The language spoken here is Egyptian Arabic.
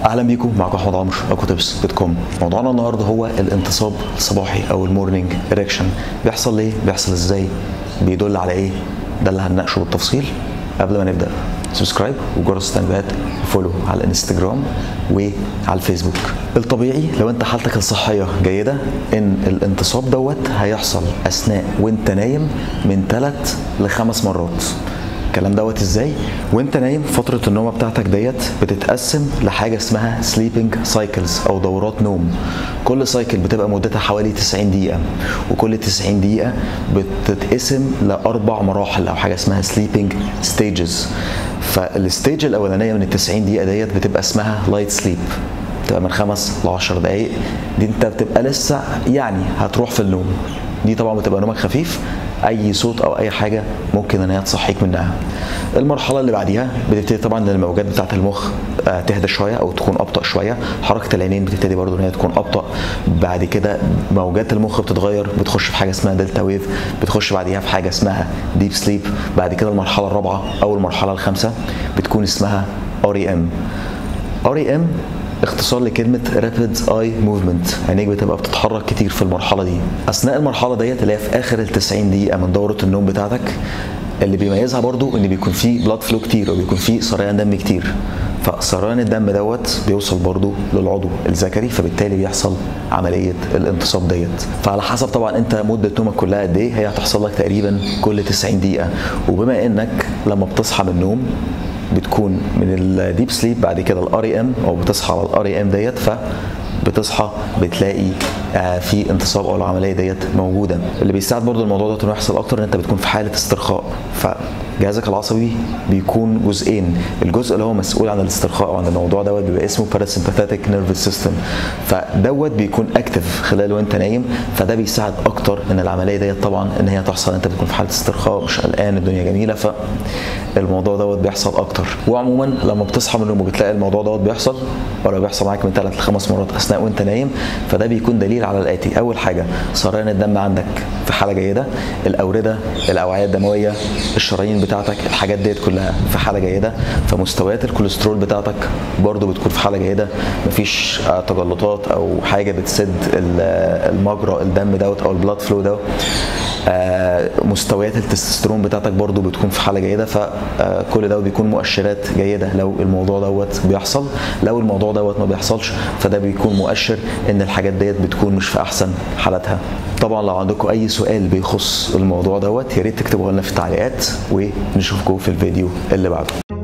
اهلا بيكم معكم احمد عمرو اكو تبس دوت كوم موضوعنا النهارده هو الانتصاب الصباحي او المورنينج اريكشن بيحصل ليه بيحصل ازاي بيدل على ايه ده اللي هنناقشه بالتفصيل قبل ما نبدا سبسكرايب وجرس التنبيهات وفولو على الانستجرام وعلى الفيسبوك الطبيعي لو انت حالتك الصحيه جيده ان الانتصاب دوت هيحصل اثناء وانت نايم من ثلاث لخمس مرات الكلام دوت ازاي وانت نايم فتره النوم بتاعتك ديت بتتقسم لحاجه اسمها سليبنج سايكلز او دورات نوم كل سايكل بتبقى مدتها حوالي 90 دقيقه وكل 90 دقيقه بتتقسم لاربع مراحل او حاجه اسمها سليبنج ستيجز فالستيج الاولانيه من ال 90 دقيقه ديت بتبقى اسمها لايت سليب بتبقى من خمس ل 10 دقائق دي انت بتبقى لسه يعني هتروح في النوم دي طبعا بتبقى نومك خفيف اي صوت او اي حاجه ممكن ان هي تصحيك منها المرحله اللي بعديها بتبتدي طبعا ان الموجات بتاعه المخ تهدى شويه او تكون ابطا شويه حركه العينين بتبتدي برضو ان هي تكون ابطا بعد كده موجات المخ بتتغير بتخش في حاجه اسمها دلتا ويف بتخش بعديها في حاجه اسمها ديب سليب بعد كده المرحله الرابعه او المرحله الخامسه بتكون اسمها ار اي ام ار اي ام اختصار لكلمة rapid eye movement عينيك بتبقى بتتحرك كتير في المرحلة دي أثناء المرحلة ديت اللي هي في آخر ال 90 دقيقة من دورة النوم بتاعتك اللي بيميزها برضو ان بيكون فيه بلاد فلو كتير او بيكون فيه سريان دم كتير فسريان الدم دوت بيوصل برضو للعضو الذكري فبالتالي بيحصل عمليه الانتصاب ديت فعلى حسب طبعا انت مده نومك كلها قد ايه هي هتحصل لك تقريبا كل 90 دقيقه وبما انك لما بتصحى من النوم بتكون من الديب سليب بعد كده الار اي ام او بتصحى على الار اي ام ديت ف بتصحى بتلاقي آه في انتصاب او العمليه ديت موجوده اللي بيساعد برضو الموضوع ده انه يحصل اكتر ان انت بتكون في حاله استرخاء فجهازك العصبي بيكون جزئين الجزء اللي هو مسؤول عن الاسترخاء وعن الموضوع دوت بيبقى اسمه parasympathetic nervous system فدوت بيكون اكتف خلال وانت نايم فده بيساعد اكتر ان العمليه ديت طبعا ان هي تحصل انت بتكون في حاله استرخاء مش قلقان الدنيا جميله فالموضوع دوت بيحصل اكتر وعموما لما بتصحى من النوم وبتلاقي الموضوع دوت بيحصل ولا بيحصل معاك من ثلاث لخمس مرات اثناء وانت نايم فده بيكون دليل على الاتي اول حاجه سريان الدم عندك في حاله جيده الاورده الاوعيه الدمويه الشرايين بتاعتك الحاجات ديت كلها في حاله جيده فمستويات الكوليسترول بتاعتك برضو بتكون في حاله جيده مفيش تجلطات او حاجه بتسد المجرى الدم دوت او البلاد فلو دوت آه مستويات التستوستيرون بتاعتك برضو بتكون في حاله جيده فكل ده بيكون مؤشرات جيده لو الموضوع دوت بيحصل لو الموضوع دوت ما بيحصلش فده بيكون مؤشر ان الحاجات ديت بتكون مش في احسن حالاتها طبعا لو عندكم اي سؤال بيخص الموضوع دوت يا ريت تكتبوه لنا في التعليقات ونشوفكم في الفيديو اللي بعده